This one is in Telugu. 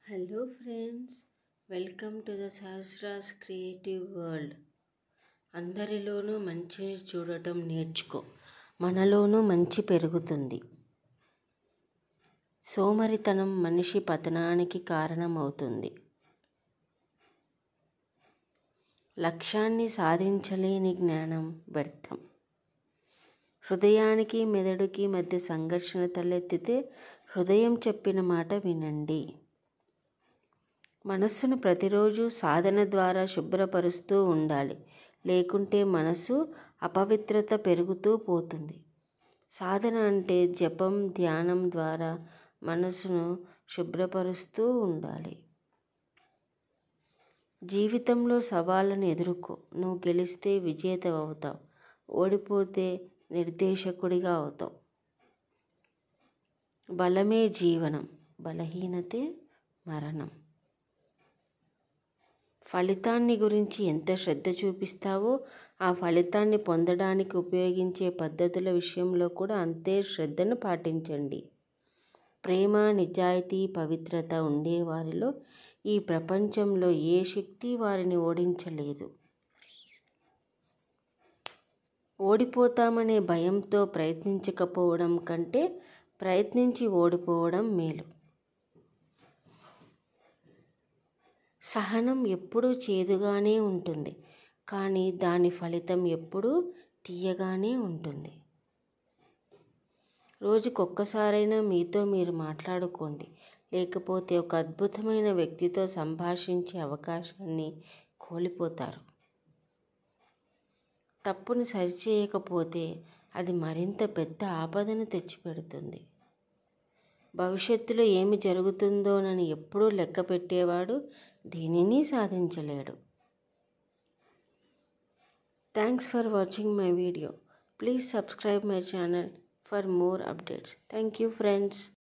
hello friends welcome to the Sahasra's creative world అందరిలోనూ మంచిని చూడటం నేర్చుకో మనలోనూ మంచి పెరుగుతుంది సోమరితనం మనిషి పతనానికి కారణమవుతుంది లక్ష్యాన్ని సాధించలేని జ్ఞానం వ్యర్థం హృదయానికి మెదడుకి మధ్య సంఘర్షణ తలెత్తితే హృదయం చెప్పిన మాట వినండి మనస్సును ప్రతిరోజు సాధన ద్వారా శుభ్రపరుస్తూ ఉండాలి లేకుంటే మనసు అపవిత్రత పెరుగుతూ పోతుంది సాధన అంటే జపం ధ్యానం ద్వారా మనసును శుభ్రపరుస్తూ ఉండాలి జీవితంలో సవాళ్ళను ఎదుర్కో నువ్వు గెలిస్తే విజేత అవుతావు ఓడిపోతే నిర్దేశకుడిగా అవుతావు బలమే జీవనం బలహీనతే మరణం ఫలితాన్ని గురించి ఎంత శ్రద్ధ చూపిస్తావో ఆ ఫలితాన్ని పొందడానికి ఉపయోగించే పద్ధతుల విషయంలో కూడా అంతే శ్రద్ధను పాటించండి ప్రేమ నిజాయితీ పవిత్రత ఉండేవారిలో ఈ ప్రపంచంలో ఏ శక్తి వారిని ఓడించలేదు ఓడిపోతామనే భయంతో ప్రయత్నించకపోవడం కంటే ప్రయత్నించి ఓడిపోవడం మేలు సహనం ఎప్పుడూ చేదుగానే ఉంటుంది కానీ దాని ఫలితం ఎప్పుడూ తీయగానే ఉంటుంది రోజుకొక్కసారైనా మీతో మీరు మాట్లాడుకోండి లేకపోతే ఒక అద్భుతమైన వ్యక్తితో సంభాషించే అవకాశాన్ని కోల్పోతారు తప్పును సరిచేయకపోతే అది మరింత పెద్ద ఆపదను తెచ్చిపెడుతుంది భవిష్యత్తులో ఏమి జరుగుతుందోనని ఎప్పుడూ లెక్క పెట్టేవాడు దేనిని సాధించలేడు thanks for watching my video please subscribe my channel for more updates thank you friends